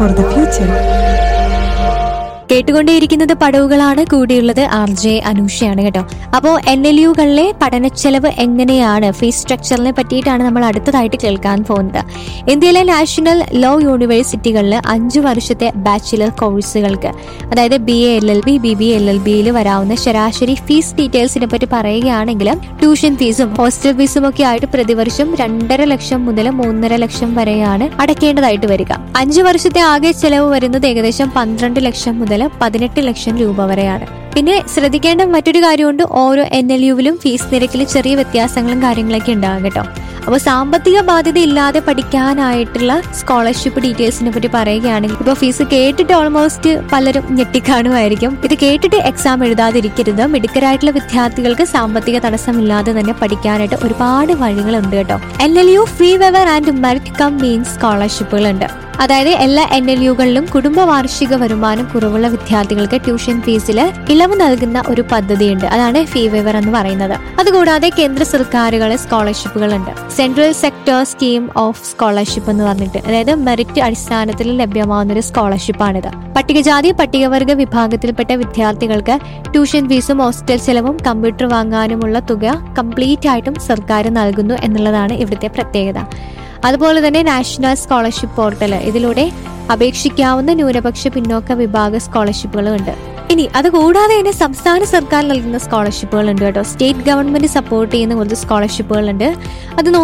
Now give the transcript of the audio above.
for the future. കേട്ടുകൊണ്ടേയിരിക്കുന്നത് പടവുകളാണ് കൂടിയുള്ളത് ആർ ജെ അനൂഷയാണ് കേട്ടോ അപ്പോൾ എൻ എൽ യുകളിലെ പഠനച്ചെലവ് എങ്ങനെയാണ് ഫീസ് സ്ട്രക്ചറിനെ പറ്റിയിട്ടാണ് നമ്മൾ അടുത്തതായിട്ട് കേൾക്കാൻ പോകുന്നത് ഇന്ത്യയിലെ നാഷണൽ ലോ യൂണിവേഴ്സിറ്റികളിൽ അഞ്ചു വർഷത്തെ ബാച്ചിലർ കോഴ്സുകൾക്ക് അതായത് B A L L B B B L L ബിയിൽ വരാവുന്ന ശരാശരി ഫീസ് ഡീറ്റെയിൽസിനെ പറ്റി പറയുകയാണെങ്കിൽ ട്യൂഷൻ ഫീസും ഹോസ്റ്റൽ ഫീസും ഒക്കെ ആയിട്ട് പ്രതിവർഷം രണ്ടര ലക്ഷം മുതൽ മൂന്നര ലക്ഷം വരെയാണ് അടയ്ക്കേണ്ടതായിട്ട് വരിക അഞ്ചു വർഷത്തെ ആകെ ചെലവ് വരുന്നത് ഏകദേശം പന്ത്രണ്ട് ലക്ഷം മുതൽ പതിനെട്ട് ലക്ഷം രൂപ വരെയാണ് പിന്നെ ശ്രദ്ധിക്കേണ്ട മറ്റൊരു കാര്യമുണ്ട് ഓരോ എൻ എൽ യുവിലും ഫീസ് നിരക്കിൽ ചെറിയ വ്യത്യാസങ്ങളും കാര്യങ്ങളൊക്കെ ഉണ്ടാകും കേട്ടോ അപ്പോൾ സാമ്പത്തിക ബാധ്യത ഇല്ലാതെ പഠിക്കാനായിട്ടുള്ള സ്കോളർഷിപ്പ് ഡീറ്റെയിൽസിനെ പറ്റി പറയുകയാണെങ്കിൽ ഇപ്പോൾ ഫീസ് കേട്ടിട്ട് ഓൾമോസ്റ്റ് പലരും ഞെട്ടിക്കാണുമായിരിക്കും ഇത് കേട്ടിട്ട് എക്സാം എഴുതാതിരിക്കരുത് മിടുക്കരായിട്ടുള്ള വിദ്യാർത്ഥികൾക്ക് സാമ്പത്തിക തടസ്സമില്ലാതെ തന്നെ പഠിക്കാനായിട്ട് ഒരുപാട് വഴികളുണ്ട് കേട്ടോ N L U fee waiver and merit cum means സ്കോളർഷിപ്പുകളുണ്ട് അതായത് എല്ലാ എൻ എൽ യുകളിലും കുടുംബ വാർഷിക വരുമാനം കുറവുള്ള വിദ്യാർത്ഥികൾക്ക് ട്യൂഷൻ ഫീസിൽ ഇളവ് നൽകുന്ന ഒരു പദ്ധതിയുണ്ട് അതാണ് ഫീ വേവർ എന്ന് പറയുന്നത് അതുകൂടാതെ കേന്ദ്ര സർക്കാരുകളെ സ്കോളർഷിപ്പുകളുണ്ട് central sector scheme of scholarship എന്ന് പറഞ്ഞിട്ട് അതായത് മെറിറ്റ് അടിസ്ഥാനത്തിൽ ലഭ്യമാവുന്ന ഒരു സ്കോളർഷിപ്പാണിത് പട്ടികജാതി പട്ടികവർഗ വിഭാഗത്തിൽപ്പെട്ട വിദ്യാർത്ഥികൾക്ക് ട്യൂഷൻ ഫീസും ഹോസ്റ്റൽ ചെലവും കമ്പ്യൂട്ടർ വാങ്ങാനുമുള്ള തുക കംപ്ലീറ്റ് ആയിട്ടും സർക്കാർ നൽകുന്നു എന്നുള്ളതാണ് ഇവിടുത്തെ പ്രത്യേകത അതുപോലെ തന്നെ നാഷണൽ സ്കോളർഷിപ്പ് പോർട്ടൽ ഇതിലൂടെ അപേക്ഷിക്കാവുന്ന ന്യൂനപക്ഷ പിന്നോക്ക വിഭാഗ സ്കോളർഷിപ്പുകളും ഉണ്ട് ഇനി അത് കൂടാതെ തന്നെ സംസ്ഥാന സർക്കാർ നൽകുന്ന സ്കോളർഷിപ്പുകൾ ഉണ്ട് കേട്ടോ സ്റ്റേറ്റ് ഗവൺമെന്റ് സപ്പോർട്ട് ചെയ്യുന്ന കുറച്ച് സ്കോളർഷിപ്പുകൾ ഉണ്ട് അത്